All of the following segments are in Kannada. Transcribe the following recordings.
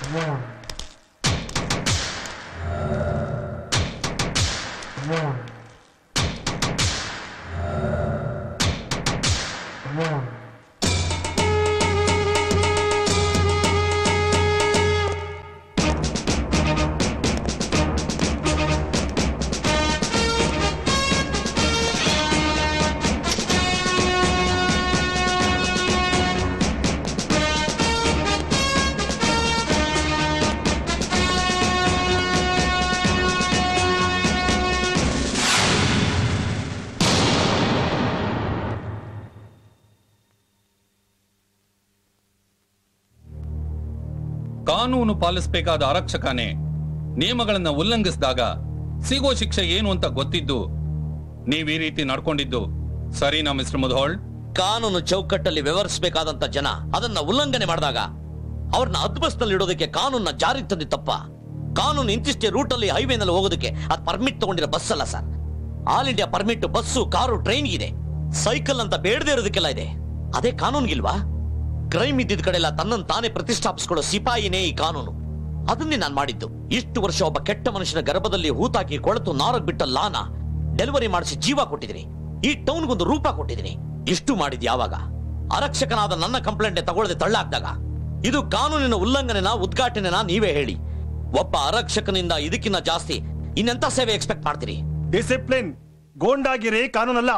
ಕಾನೂನು ಪಾಲಿಸಬೇಕಾದ ಆರಕ್ಷಕನೇ ನಿಯಮಗಳನ್ನ ಉಲ್ಲಂಘಿಸಿದಾಗ ಸಿಗೋ ಶಿಕ್ಷೆ ಏನು ಅಂತ ಗೊತ್ತಿದ್ದು ನೀವ್ ಈ ರೀತಿ ನಡ್ಕೊಂಡಿದ್ದು ಸರಿನಾ ಮಿಸ್ಟರ್ ಮುಧೋಳ್ ಕಾನೂನು ಚೌಕಟ್ಟಲ್ಲಿ ವ್ಯವಹರಿಸಬೇಕಾದಂತ ಜನ ಅದನ್ನ ಉಲ್ಲಂಘನೆ ಮಾಡಿದಾಗ ಅವ್ರನ್ನ ಹದ್ಬಸ್ನಲ್ಲಿ ಇಡೋದಕ್ಕೆ ಕಾನೂನ ಜಾರಿಗೆ ತಂದಿ ತಪ್ಪ ಕಾನೂನು ಇಂತಿಷ್ಟೇ ರೂಟಲ್ಲಿ ಹೈವೇನಲ್ಲಿ ಹೋಗೋದಕ್ಕೆ ಅದು ಪರ್ಮಿಟ್ ತಗೊಂಡಿರೋ ಬಸ್ ಅಲ್ಲ sir all India permit bus car train ಇದೆ ಸೈಕಲ್ ಅಂತ ಬೇಡದೇ ಇರೋದಕ್ಕೆಲ್ಲ ಇದೆ ಅದೇ ಕಾನೂನ್ಗಿಲ್ವಾ ಕ್ರೈಮ್ ಇದ್ದಿದ್ ಕಡೆ ಎಲ್ಲ ತನ್ನನ್ನು ತಾನೇ ಪ್ರತಿಷ್ಠಾಪಿಸ್ಕೊಳ್ಳೋ ಸಿಪಾಯಿನೇ ಈ ಕಾನೂನು ಅದನ್ನೇ ನಾನು ಮಾಡಿದ್ದು ಇಷ್ಟು ವರ್ಷ ಒಬ್ಬ ಕೆಟ್ಟ ಮನುಷ್ಯನ ಗರ್ಭದಲ್ಲಿ ಹೂತಾಕಿ ಕೊಳತು ನಾರಗ್ ಬಿಟ್ಟ ಲಾನ ಡೆಲಿವರಿ ಮಾಡಿಸಿ ಜೀವ ಕೊಟ್ಟಿದ್ದೀನಿ ಈ ಟೌನ್ಗೊಂದು ರೂಪ ಕೊಟ್ಟಿದ್ದೀನಿ ಇಷ್ಟು ಮಾಡಿದ್ ಯಾವಾಗ ಆರಕ್ಷಕನಾದ ನನ್ನ ಕಂಪ್ಲೇಂಟ್ ತಗೊಳ್ಳದೆ ತಳ್ಳಾಕ್ದಾಗ ಇದು ಕಾನೂನಿನ ಉಲ್ಲಂಘನೆನ ಉದ್ಘಾಟನೆನ ನೀವೇ ಹೇಳಿ ಒಬ್ಬ ಆರಕ್ಷಕನಿಂದ ಇದಕ್ಕಿಂತ ಜಾಸ್ತಿ ಇನ್ನೆಂತ ಸೇವೆ ಎಕ್ಸ್ಪೆಕ್ಟ್ ಮಾಡ್ತೀರಿ ಡಿಸಿಪ್ಲಿನ್ ಗೋಂಡಾಗಿರಿ ಕಾನೂನಲ್ಲ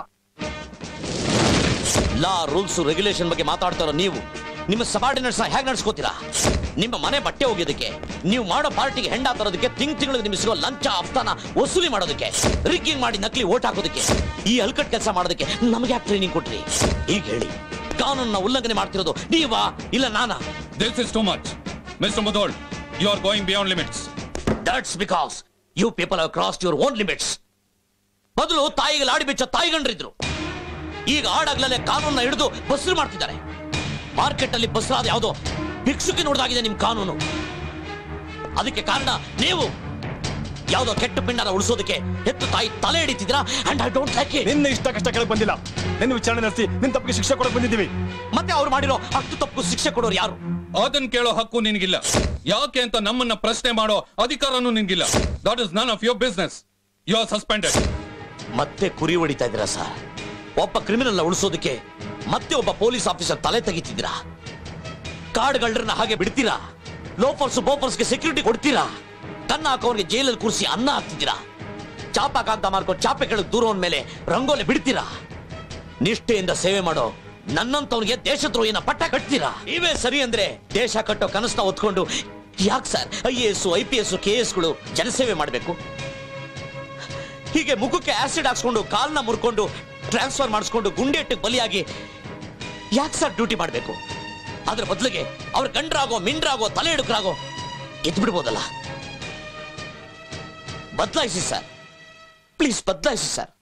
ಲಾ ರೂಲ್ಸ್ ರೆಗ್ಯುಲೇಷನ್ ಬಗ್ಗೆ ಮಾತಾಡ್ತಾರೋ ನೀವು ನಿಮ್ಮ ಸಬಾರ್ಡಿನೇಟ್ಸ್ ಹೇಗೆ ನಡ್ಸ್ಕೋತೀರಾ ನಿಮ್ಮ ಮನೆ ಬಟ್ಟೆ ಹೋಗೋದಕ್ಕೆ ನೀವು ಮಾಡೋ ಪಾರ್ಟಿಗೆ ಹೆಂಡ ತರೋದಕ್ಕೆ ತಿಂಗ್ ತಿಂಗಳಿಗೆ ನಿಮಗೆ ಸಿಗೋ ಲಂಚ ಅಫ್ತಾನ ವಸೂಲಿ ಮಾಡೋದಕ್ಕೆ ರಿಗ್ಗಿಂಗ್ ಮಾಡಿ ನಕಲಿ ಓಟ್ ಹಾಕೋದಕ್ಕೆ ಈ ಹಲ್ಕಟ್ ಕೆಲಸ ಮಾಡೋದಕ್ಕೆ ನಮಗೆ ಯಾಕೆ ಟ್ರೈನಿಂಗ್ ಕೊಟ್ರಿ ಈಗ ಹೇಳಿ ಕಾನೂನನ್ನ ಉಲ್ಲಂಘನೆ ಮಾಡ್ತಿರೋದು ನೀವಾ ಇಲ್ಲ ನಾನಾ this is too much mister Mudhol you are going beyond limits that's because you people have cross your own limits ಮೊದಲು ತಾಯಿಗೆ ಲಾಡಿ ಬೆಚ್ಚ ತಾಯಿಗಂಡ್ರಿದ್ರು ಈಗ ಆಡಾಗ್ಲಲ್ಲೇ ಕಾನೂನ ಹಿಡಿದು ಬಸ್ರು ಮಾಡ್ತಿದ್ದಾರೆ ಮಾರ್ಕೆಟ್ ಅಲ್ಲಿ ಬಸ್ರಾದ ಯಾವುದೋ ಭಿಕ್ಷುಕಿ ನೋಡ್ದಾಗಿದೆ ನಿಮ್ ಕಾನೂನು ಅದಕ್ಕೆ ಕಾರಣ ನೀವು ಯಾವುದೋ ಕೆಟ್ಟ ಪಿಂಡನ ಉಳಿಸೋದಕ್ಕೆ ಹೆತ್ತು ತಾಯಿ ತಲೆ ಹಿಡಿತಿದ್ದೀರಾ and I don't like it ನಿನ್ನ ಇಷ್ಟ ಕಷ್ಟ ಕೆಳಗೆ ಬಂದಿಲ್ಲ ನಿನ್ನ ವಿಚಾರಣೆ ನಡೆಸಿ ನಿನ್ ತಪ್ಪಿಗೆ ಶಿಕ್ಷೆ ಕೊಡಕ್ ಬಂದಿದ್ದೀವಿ ಮತ್ತೆ ಅವ್ರು ಮಾಡಿರೋ ಅಷ್ಟು ತಪ್ಪು ಶಿಕ್ಷೆ ಕೊಡೋರು ಯಾರು ಅದನ್ನ ಕೇಳೋ ಹಕ್ಕು ನಿನ್ಗಿಲ್ಲ ಯಾಕೆ ಅಂತ ನಮ್ಮನ್ನ ಪ್ರಶ್ನೆ ಮಾಡೋ ಅಧಿಕಾರನೂ ನಿನ್ಗಿಲ್ಲ that is none of your business you are suspended ಮತ್ತೆ ಕುರಿ ಹೊಡಿತಾ ಇದ್ದೀರಾ ಸರ್ ಒಬ್ಬ ಕ್ರಿಮಿನಲ್ ಉಳಿಸೋದಕ್ಕೆ ಮತ್ತೆ ಒಬ್ಬ ಪೊಲೀಸ್ ಆಫೀಸರ್ ತಲೆ ತೆಗಿತಿದ್ದೀರಾ ಕಾರ್ಡ್ಗಳನ್ನ ಹಾಗೆ ಬಿಡ್ತೀರಾ ಲೋಫರ್ಸ್ ಬೋಫರ್ಸ್ಗೆ ಸೆಕ್ಯೂರಿಟಿ ಕೊಡ್ತೀರಾ ಕನ್ನ ಹಾಕೋರ್ಗೆ ಜೈಲಲ್ಲಿ ಕೂರಿಸಿ ಅನ್ನ ಹಾಕ್ತಿದ್ದೀರಾ ಚಾಪ ಕಾಗ್ದ ಮಾರ್ಕೊಂಡು ಚಾಪೆ ಕೆಳಗೆ ದೂರ ಮೇಲೆ ರಂಗೋಲಿ ಬಿಡ್ತೀರಾ ನಿಷ್ಠೆಯಿಂದ ಸೇವೆ ಮಾಡೋ ನನ್ನಂತವನಿಗೆ ದೇಶದ್ರೋಹಿನ ಪಟ್ಟ ಕಟ್ತೀರಾ ನೀವೇ ಸರಿ ಅಂದ್ರೆ ದೇಶ ಕಟ್ಟೋ ಕನಸನ್ನ ಹೊತ್ಕೊಂಡು ಯಾಕೆ sir I A S I P S K ಎಸ್ಗಳು ಜನಸೇವೆ ಮಾಡಬೇಕು ಹೀಗೆ ಮುಖಕ್ಕೆ ಆಸಿಡ್ ಹಾಕ್ಸ್ಕೊಂಡು ಕಾಲ್ನ ಮುರ್ಕೊಂಡು ಟ್ರಾನ್ಸ್ಫರ್ ಮಾಡಿಸ್ಕೊಂಡು ಗುಂಡೇಟಿಗೆ ಬಲಿಯಾಗಿ ಯಾಕೆ ಸರ್ ಡ್ಯೂಟಿ ಮಾಡಬೇಕು ಅದ್ರ ಬದಲಿಗೆ ಅವ್ರ ಗಂಡ್ರಾಗೋ ಮಿಂಡ್ರಾಗೋ ತಲೆ ಹಿಡುಕರಾಗೋ ಎದ್ದು ಬಿಡ್ಬೋದಲ್ಲ ಬದಲಾಯಿಸಿ ಸರ್ ಪ್ಲೀಸ್ ಬದಲಾಯಿಸಿ ಸರ್